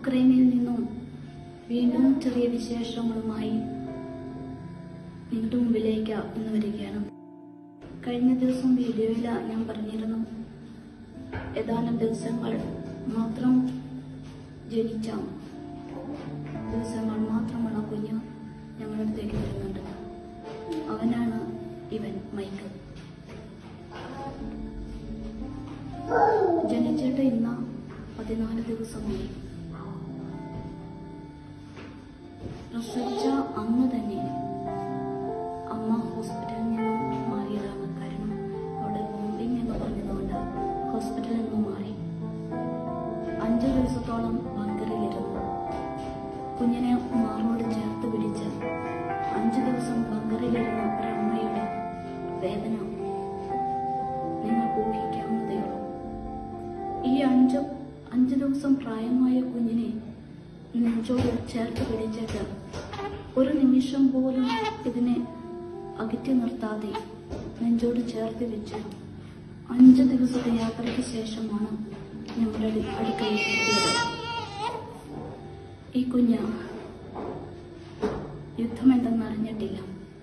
ഉക്രൈനിൽ നിന്നും വീണ്ടും ചെറിയ വിശേഷങ്ങളുമായി നിങ്ങളുടെ മുമ്പിലേക്ക് ഇന്ന് വരികയാണ് കഴിഞ്ഞ ദിവസം വീഡിയോയിൽ ഞാൻ പറഞ്ഞിരുന്നു ഏതാനും ദിവസങ്ങൾ മാത്രം ജനിച്ച ദിവസങ്ങൾ മാത്രമുള്ള കുഞ്ഞ് ഞങ്ങളുടെ അടുത്തേക്ക് വരുന്നുണ്ട് അവനാണ് ഇവൻ മൈക്ക് ജനിച്ചിട്ട് ഇന്ന് പതിനാല് ദിവസമായി പ്രസവിച്ച അന്ന് തന്നെ അമ്മ ഹോസ്പിറ്റലിൽ നിന്നും മാറിയതാണ് കാരണം അവിടെ ബോംബിംഗ് എന്ന് പറഞ്ഞതുകൊണ്ട് ഹോസ്പിറ്റലിൽ നിന്നും മാറി അഞ്ചു ദിവസത്തോളം ബങ്കറിലിരുന്നു കുഞ്ഞിനെ മാറോട് ചേർത്ത് പിടിച്ച് അഞ്ചു ദിവസം ബങ്കറിലിരുന്ന ഒരമ്മയുടെ വേദന നിങ്ങൾക്ക് ഊഹിക്കാവുന്നതേ ഉള്ളൂ ഈ അഞ്ച് അഞ്ച് ദിവസം പ്രായമായ കുഞ്ഞിനെ നെഞ്ചോട് ചേർത്ത് പിടിച്ചിട്ട് ഒരു നിമിഷം പോലും ഇതിനെ അകറ്റി നിർത്താതെ നെഞ്ചോട് ചേർത്ത് വെച്ച് അഞ്ച് ദിവസത്തെ യാത്രയ്ക്ക് ശേഷമാണ് ഞങ്ങളുടെ അടു- അടുക്കയിൽ എത്തിയത് ഈ കുഞ്ഞ് യുദ്ധം എന്തെന്ന് അറിഞ്ഞിട്ടില്ല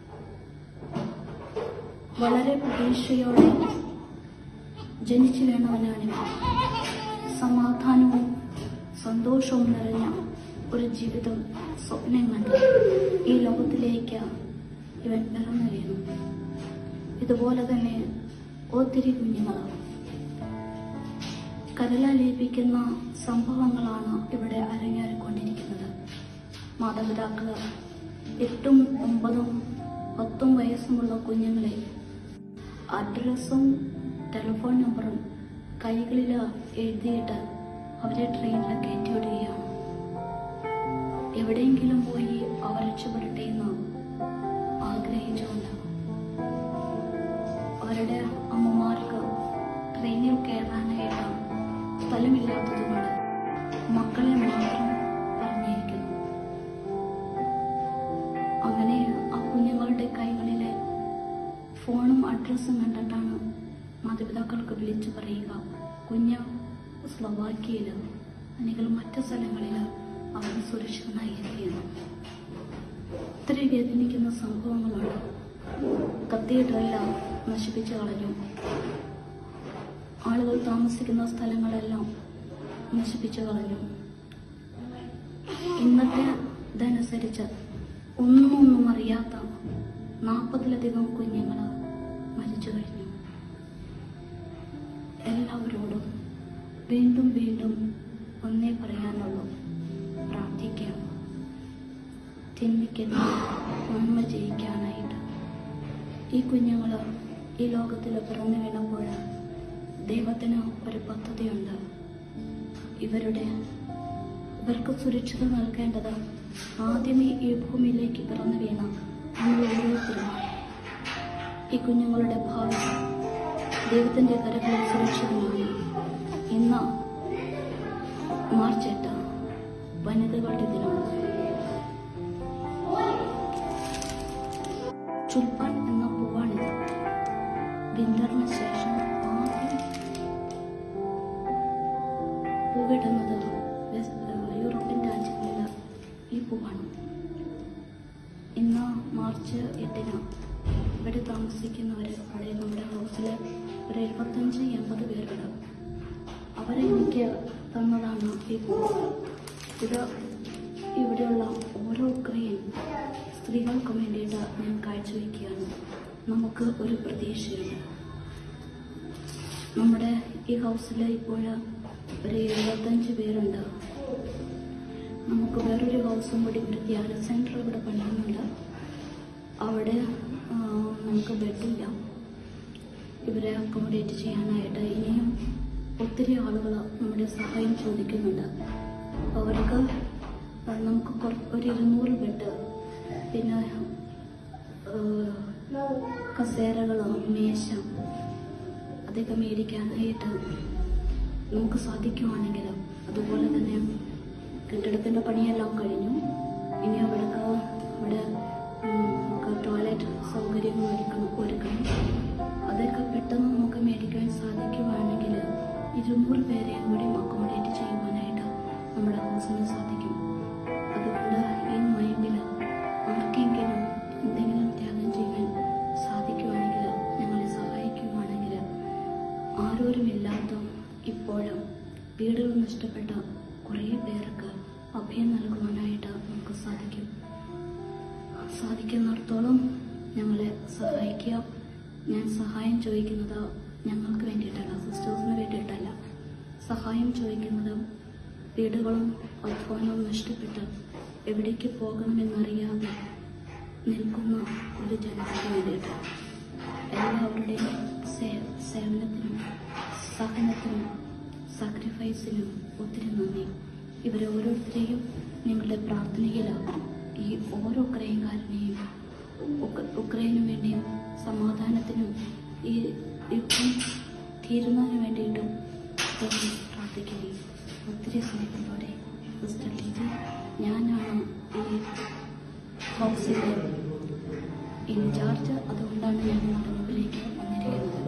വളരെ പ്രതീക്ഷയോടെ ജനിച്ചു വീണവനാണിവൻ സമാധാനവും സന്തോഷവും നിറഞ്ഞ ഒരു ജീവിതം സ്വപ്നം കണ്ട് ഈ ലോകത്തിലേക്ക് ഇവൻ പിറന്നു വീണു ഇതുപോലെ തന്നെ ഒത്തിരി കുഞ്ഞുങ്ങളാണ് കരളലിയിപ്പിക്കുന്ന സംഭവങ്ങളാണ് ഇവിടെ അരങ്ങേറിക്കൊണ്ടിരിക്കുന്നത് മാതാപിതാക്കൾ എട്ടും ഒമ്പതും പത്തും വയസ്സുമുള്ള കുഞ്ഞുങ്ങളെ അഡ്രസ്സും ടെലിഫോൺ നമ്പറും കൈകളിൽ എഴുതിയിട്ട് അവരെ ട്രെയിനിൽ കയറ്റിവിടുകയാണ് എവിടെയെങ്കിലും പോയി അവർ രക്ഷപ്പെടട്ടെ എന്ന് ആഗ്രഹിച്ചുകൊണ്ട് അവരുടെ അമ്മമാർക്ക് ട്രെയിനിൽ കയറാനായിട്ട് സ്ഥലമില്ലാത്തതുകൊണ്ട് മക്കളെ മാത്രം പറഞ്ഞിരിക്കുന്നു അങ്ങനെ ആ കുഞ്ഞുങ്ങളുടെ കൈകളിലെ ഫോണും അഡ്രസ്സും കണ്ടിട്ടാണ് മാതാപിതാക്കൾക്ക് വിളിച്ചു പറയുക കുഞ്ഞ് സ്ലൊവാക്കിയയിൽ അല്ലെങ്കിൽ മറ്റു സ്ഥലങ്ങളിൽ അവർ സുരക്ഷിതനായി എത്തിയെന്ന് ഒത്തിരി വേദനിക്കുന്ന സംഭവങ്ങളുണ്ട് കത്തീഡ്രെല്ലാം നശിപ്പിച്ചു കളഞ്ഞു ആളുകൾ താമസിക്കുന്ന സ്ഥലങ്ങളെല്ലാം നശിപ്പിച്ചു കളഞ്ഞു ഇന്നത്തെ ഇതനുസരിച്ച് ഒന്നും ഒന്നും അറിയാത്ത നാൽപ്പതിലധികം കുഞ്ഞുങ്ങൾ മരിച്ചു കഴിഞ്ഞു എല്ലാവരോടും വീണ്ടും വീണ്ടും ഒന്നേ പറയാനുള്ളൂ പ്രാർത്ഥിക്കാം തിന്മയ്ക്കെതിരെ നന്മ ജയിക്കാനായിട്ട് ഈ കുഞ്ഞുങ്ങൾ ഈ ലോകത്തിൽ പിറന്നു വീണപ്പോൾ ദൈവത്തിന് ഒരു പദ്ധതിയുണ്ട് ഇവരുടെ ഇവർക്ക് സുരക്ഷിത നൽകേണ്ടത് ആദ്യമേ ഈ ഭൂമിയിലേക്ക് പിറന്നു വീണ നമ്മൾ ഓരോരുത്തരുമാണ് ഈ കുഞ്ഞുങ്ങളുടെ ഭാവി ദൈവത്തിന്റെ കരകളിൽ സുരക്ഷിതമാണ് ഇന്ന് മാർച്ച് എട്ട് വനിതകളുടെ ദിനമാണ് ചുൽപ്പാൻ എന്ന പൂവാണിത് വിന്ററിന് ശേഷം ആദ്യം പൂവിടുന്നത് വെസ്- ഏഹ് യൂറോപ്യൻ രാജ്യങ്ങളിൽ ഈ പൂവാണ് ഇന്ന് മാർച്ച് എട്ടിന് ഇവിടെ താമസിക്കുന്നവർ അവിടെ നമ്മുടെ ഹൗസിൽ ഒരു എഴുപത്തഞ്ച് എൺപത് പേരുണ്ട് അവരെ എനിക്ക് തന്നതാണ് ഈ പൂവ് ഇത് ഇവിടെയുള്ള ഓരോ ക്രിയൻ സ്ത്രീകൾക്ക് വേണ്ടിയിട്ട് ഞാൻ കാഴ്ചവെക്കുകയാണ് നമുക്ക് ഒരു പ്രതീക്ഷയുണ്ട് നമ്മുടെ ഈ ഹൗസിൽ ഇപ്പോൾ ഒരു എഴുപത്തഞ്ച് പേരുണ്ട് നമുക്ക് വേറൊരു ഹൗസും കൂടി ഒരു ധ്യാന സെൻറ്റർ ഇവിടെ പണിയുന്നുണ്ട് അവിടെ ആ, നമുക്ക് ബെഡില്ല ഇവരെ അക്കോമഡേറ്റ് ചെയ്യാനായിട്ട് ഇനിയും ഒത്തിരി ആളുകൾ നമ്മുടെ സഹായം ചോദിക്കുന്നുണ്ട് അപ്പോൾ അവർക്ക് ആ, നമുക്ക് കുറ- ഒരു ഇരുന്നൂറ് ബെഡ് പിന്നെ കസേരകൾ മേശ അതൊക്കെ മേടിക്കാനായിട്ട് നമുക്ക് സാധിക്കുവാണെങ്കിൽ അതുപോലെ തന്നെ കെട്ടിടത്തിൻ്റെ പണിയെല്ലാം കഴിഞ്ഞു ഇനി അവിടേക്ക് അവിടെ ഉം, നമുക്ക് ടോയ്ലറ്റ് സൗകര്യങ്ങൾ ഒരുക്കണം ഒരുക്കണം അതൊക്കെ പെട്ടെന്ന് നമുക്ക് മേടിക്കാൻ സാധിക്കുവാണെങ്കിൽ ഇരുന്നൂറ് പേരെയും കൂടി അക്കോമഡേറ്റ് ചെയ്യുവാനായിട്ട് നമ്മുടെ ഹൗസിന് സാധിക്കും അതുകൊണ്ട് ഈ നൊയമ്പിൽ ആർക്കെങ്കിലും എന്തെങ്കിലും ത്യാഗം ചെയ്യാൻ സാധിക്കുവാണെങ്കിൽ ഞങ്ങളെ സഹായിക്കുവാണെങ്കിൽ ആരോരുമില്ലാത്ത ഇപ്പോഴും വീടുകൾ നഷ്ടപ്പെട്ട കുറേ പേർക്ക് അഭയം നൽകുവാനായിട്ട് നമുക്ക് സാധിക്കും സാധിക്കുന്നിടത്തോളം ഞങ്ങളെ സഹായിക്കുക ഞാൻ സഹായം ചോദിക്കുന്നത് ഞങ്ങൾക്ക് വേണ്ടിയിട്ടല്ല സിസ്റ്റേഴ്സിന് വേണ്ടിയിട്ടല്ല സഹായം ചോദിക്കുന്നത് വീടുകളും അധ്വാനവും നഷ്ടപ്പെട്ട് എവിടേക്ക് പോകണമെന്നറിയാതെ നിൽക്കുന്ന ഒരു ജനതയ്ക്ക് വേണ്ടിയിട്ട് എല്ലാവരുടെയും സേ- സേവനത്തിനും സഹനത്തിനും സാക്രിഫൈസിനും ഒത്തിരി നന്ദി ഇവരെ ഓരോരുത്തരെയും നിങ്ങളുടെ പ്രാർത്ഥനയിൽ ഈ ഓരോ ഉക്രൈൻകാരനെയും ഉക്ര- ഉക്രൈനു വേണ്ടിയും സമാധാനത്തിനും ഈ യുദ്ധം തീരുന്നതിന് വേണ്ടിയിട്ടും ദൈവം പ്രാർത്ഥിക്കുകയും ഒത്തിരി സ്നേഹത്തോടെ സിസ്റ്റർ ലിജി ഞാനാണ് ഈ ഹൗസിലെ ഇൻചാർജ് അതുകൊണ്ടാണ് ഞാൻ നിങ്ങളുടെ മുമ്പിലേക്ക് വന്നിരിക്കുന്നത്